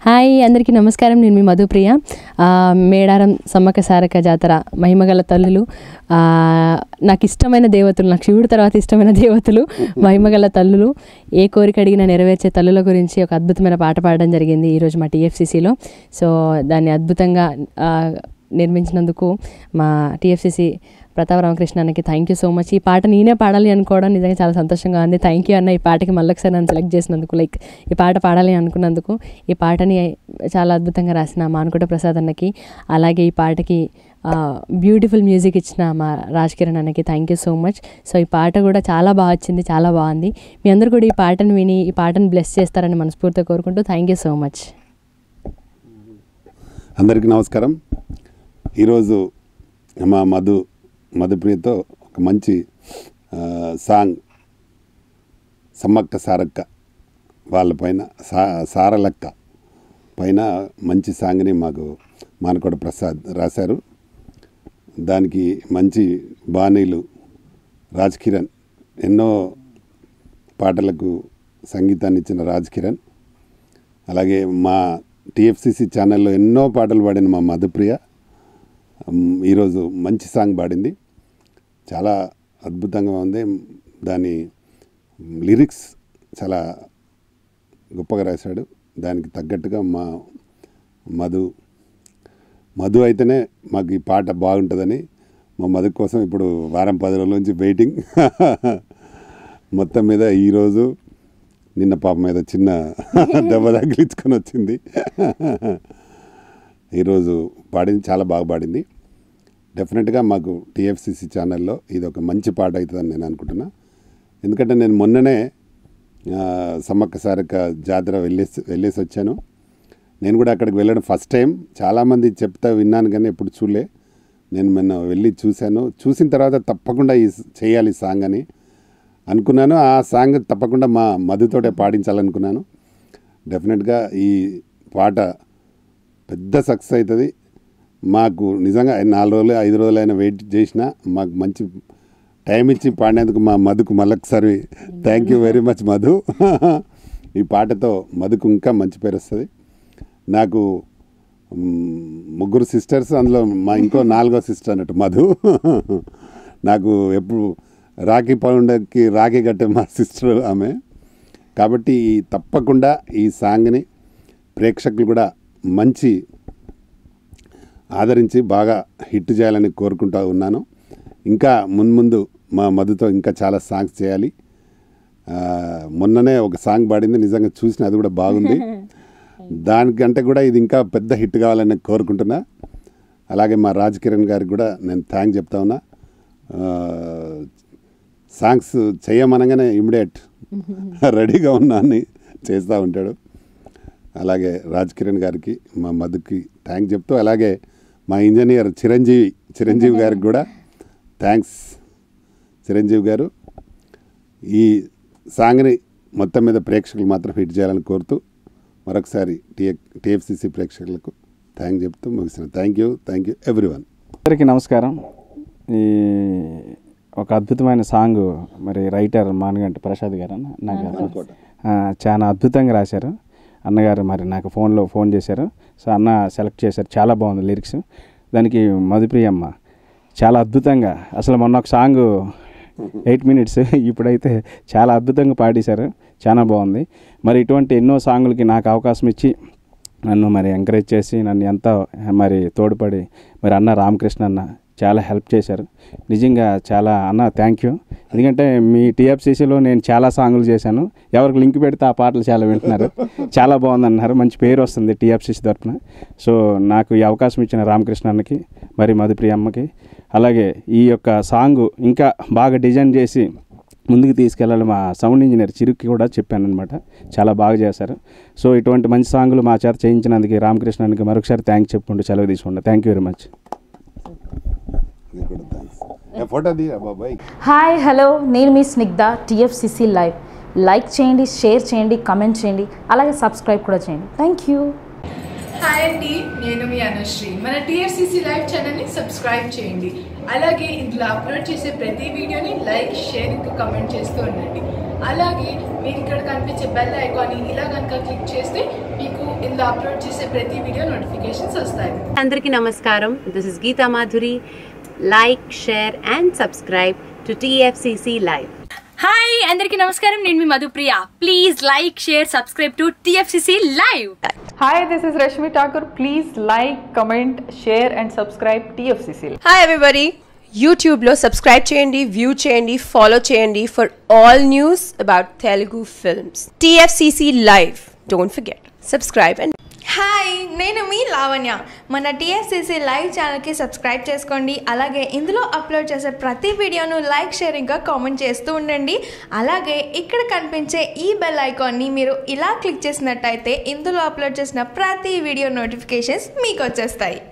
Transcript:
Hi అందరికీ నమస్కారం నేను మీ మధుప్రియ ఆ, మేడారం సమ్మక్క సారక జాతర మహిమగల తల్లులు ఆ, నాకు ఇష్టమైన దేవతలు నాకు శివుడు తర్వాత ఇష్టమైన దేవతలు మహిమగల తల్లులు ఏ కోరిక అడిగినా నెరవేర్చే తల్లుల గురించి ఒక అద్భుతమైన పాట పాడడం జరిగింది ఈరోజు మా టీఎఫ్సిసిలో సో దాన్ని అద్భుతంగా ఆ, నిర్మించినందుకు మా టీఎఫ్సిసి ప్రతాప్ రామకృష్ణ అన్నకి థ్యాంక్ యూ సో మచ్ ఈ పాట నేనే పాడాలి అనుకోవడం నిజంగా చాలా సంతోషంగా ఉంది థ్యాంక్ యూ అన్న ఈ పాటకి మళ్ళొకసారి నన్ను సెలెక్ట్ చేసినందుకు లైక్ ఈ పాట పాడాలి అనుకున్నందుకు ఈ పాటని చాలా అద్భుతంగా రాసిన మానుకోట ప్రసాద్ అన్నకి అలాగే ఈ పాటకి బ్యూటిఫుల్ మ్యూజిక్ ఇచ్చిన మా రాజ్ కిరణ్ అన్నకి thank you so much so ఈ పాట కూడా చాలా బాగా వచ్చింది చాలా బాగుంది మీ అందరూ కూడా ఈ పాటను విని ఈ పాటను బ్లెస్ చేస్తారని మనస్ఫూర్తిగా కోరుకుంటూ థ్యాంక్ యూ సో మచ్ అందరికీ నమస్కారం ఈరోజు మా మధు మధుప్రియతో ఒక మంచి ఆ, సాంగ్ సమ్మక్క సారక్క వాళ్ళపైన సా సారలక్క పైన మంచి సాంగ్ని మాకు మానకోట ప్రసాద్ రాశారు దానికి మంచి బాణీలు రాజ్ కిరణ్ ఎన్నో పాటలకు సంగీతాన్ని ఇచ్చిన రాజ్ కిరణ్ అలాగే మా టిఎఫ్సిసి ఛానల్లో ఎన్నో పాటలు పాడిన మా మధుప్రియ మ్, ఈరోజు మంచి సాంగ్ పాడింది చాలా అద్భుతంగా ఉంది దాని లిరిక్స్ చాలా గొప్పగా రాశాడు దానికి తగ్గట్టుగా మా మధు మధు అయితేనే మాకు ఈ పాట బాగుంటుందని మా మధు కోసం ఇప్పుడు వారం పది రోజుల నుంచి వెయిటింగ్ మొత్తం మీద ఈరోజు నిన్న పాప మీద చిన్న దెబ్బ తగిలించుకొని వచ్చింది ఈరోజు పాడింది చాలా బాగా పాడింది డెఫినెట్గా మాకు టీఎఫ్సిసి ఛానల్లో ఇది ఒక మంచి పాట అవుతుందని నేను అనుకుంటున్నా ఎందుకంటే నేను మొన్ననే ఆ, సమ్మక్క సారక్క జాతర వెళ్ళేసి వెళ్ళేసి వచ్చాను నేను కూడా అక్కడికి వెళ్ళడం ఫస్ట్ టైం చాలామంది చెప్తా విన్నాను కానీ ఎప్పుడు చూడలే నేను మొన్న వెళ్ళి చూశాను చూసిన తర్వాత తప్పకుండా ఈ చేయాలి ఈ సాంగ్ అని అనుకున్నాను ఆ సాంగ్ తప్పకుండా మా మధుతోటే పాడించాలనుకున్నాను డెఫినెట్గా ఈ పాట పెద్ద సక్సెస్ అవుతుంది మాకు నిజంగా నాలుగు రోజులు ఐదు రోజులు అయినా వెయిట్ చేసినా మాకు మంచి టైం ఇచ్చి పాడినందుకు మా మధుకు మళ్ళొకసారి thank you very much Madhu ఈ పాటతో మధుకు ఇంకా మంచి పేరు వస్తుంది నాకు మ్, ముగ్గురు సిస్టర్స్ అందులో మా ఇంకో నాలుగో సిస్టర్ అన్నట్టు మధు నాకు ఎప్పుడు రాఖీ పండుగకి రాఖీ కట్టే మా సిస్టర్ ఆమె కాబట్టి ఈ తప్పకుండా ఈ సాంగ్ని ప్రేక్షకులు కూడా మంచి ఆదరించి బాగా హిట్ చేయాలని కోరుకుంటూ ఉన్నాను ఇంకా మున్ముందు మా మధుతో ఇంకా చాలా సాంగ్స్ చేయాలి ఆ, మొన్ననే ఒక సాంగ్ పాడింది నిజంగా చూసిన అది కూడా బాగుంది దానికంటే కూడా ఇది ఇంకా పెద్ద హిట్ కావాలని కోరుకుంటున్నా అలాగే మా రాజ్ కిరణ్ గారికి కూడా నేను థ్యాంక్ చెప్తా ఉన్నా ఆ, సాంగ్స్ చేయమనగానే ఇమ్మీడియట్ రెడీగా ఉన్నా అని చేస్తూ ఉంటాడు అలాగే రాజ్ కిరణ్ గారికి మా మధుకి థ్యాంక్ చెప్తూ అలాగే మా ఇంజనీర్ చిరంజీవి చిరంజీవి గారికి కూడా థ్యాంక్స్ చిరంజీవి గారు ఈ సాంగ్ని మొత్తం మీద ప్రేక్షకులు మాత్రం హిట్ చేయాలని కోరుతూ మరొకసారి టిఎ టిఎఫ్సిసి ప్రేక్షకులకు థ్యాంక్ చెప్తూ ముగిసిన thank you thank you everyone అందరికీ నమస్కారం ఈ ఒక అద్భుతమైన సాంగ్ మరి రైటర్ మానగంటి ప్రసాద్ గారు అన్న అన్నగారు ఆ, చాలా అద్భుతంగా రాశారు అన్నగారు మరి నాకు ఫోన్లో ఫోన్ చేశారు సో అన్న సెలెక్ట్ చేశారు చాలా బాగుంది లిరిక్స్ దానికి మధుప్రియమ్మ చాలా అద్భుతంగా అసలు మొన్న ఒక సాంగ్ ఎయిట్ మినిట్స్ ఇప్పుడైతే చాలా అద్భుతంగా పాడేశారు చాలా బాగుంది మరి ఇటువంటి ఎన్నో సాంగులకి నాకు అవకాశం ఇచ్చి నన్ను మరి ఎంకరేజ్ చేసి నన్ను ఎంతో మరి తోడ్పడి మరి అన్న రామకృష్ణ అన్న చాలా హెల్ప్ చేశారు నిజంగా చాలా అన్న థ్యాంక్ యూ ఎందుకంటే మీ టీఎఫ్సీసీలో నేను చాలా సాంగులు చేశాను ఎవరికి లింక్ పెడితే ఆ పాటలు చాలా వింటున్నారు చాలా బాగుందన్నారు మంచి పేరు వస్తుంది టీఎఫ్సీసీ తరఫున సో నాకు ఈ అవకాశం ఇచ్చిన రామకృష్ణ అన్నకి మరి మధుప్రియ అమ్మకి అలాగే ఈ యొక్క సాంగ్ ఇంకా బాగా డిజైన్ చేసి ముందుకు తీసుకెళ్ళాలి మా సౌండ్ ఇంజనీర్ చిరుక్కి కూడా చెప్పాను అనమాట చాలా బాగా చేశారు సో ఇటువంటి మంచి సాంగులు మా చేత చేయించినందుకు రామకృష్ణానికి మరొకసారి థ్యాంక్స్ చెప్పుకుంటూ సెలవు తీసుకుంటా థ్యాంక్ యూ వెరీ మచ్ నీకు కూడా థ్యాంక్స్ ఫోటో దిగా బాబాయ్ హాయ్ హలో నేను మీ స్నిగ్ధ టిఎఫ్సిసి లైవ్ లైక్ చేయండి షేర్ చేయండి కమెంట్ చేయండి అలాగే సబ్స్క్రైబ్ కూడా చేయండి థ్యాంక్ యూ హాయ్ అండి నేను మీ అనుశ్రీ మన టీఎఫ్సిసి లైవ్ ఛానల్ని సబ్స్క్రైబ్ చేయండి అలాగే ఇందులో అప్లోడ్ చేసే ప్రతి వీడియోని లైక్ షేర్ ఇంకా కమెంట్ చేస్తూ ఉండండి అలాగే మీరు ఇక్కడ కనిపించే బెల్ ఐకాన్ ఇలా కనుక క్లిక్ చేస్తే మీకు ఇందులో అప్లోడ్ చేసే ప్రతి వీడియో నోటిఫికేషన్స్ వస్తాయి అందరికీ నమస్కారం this is Geetha Madhuri like share and subscribe to TFCC live hi అందరికీ నమస్కారం నేను మీ Madhupriya please like share subscribe to TFCC live Hi, this is Rashmi Thakur. Please like, comment, share, and subscribe TFCC. Hi everybody యూట్యూబ్లో subscribe చేయండి view చేయండి follow చేయండి for all news about Telugu films TFCC live don't forget subscribe and hi నేను మీ లావణ్య మన TSCC live ఛానల్కి subscribe చేసుకోండి అలాగే ఇందులో అప్లోడ్ చేసే ప్రతి వీడియోను లైక్ షేరింగ్గా కామెంట్ చేస్తూ ఉండండి అలాగే ఇక్కడ కనిపించే ఈ బెల్ ఐకాన్ని మీరు ఇలా క్లిక్ చేసినట్టయితే ఇందులో అప్లోడ్ చేసిన ప్రతి వీడియో నోటిఫికేషన్స్ మీకు వచ్చేస్తాయి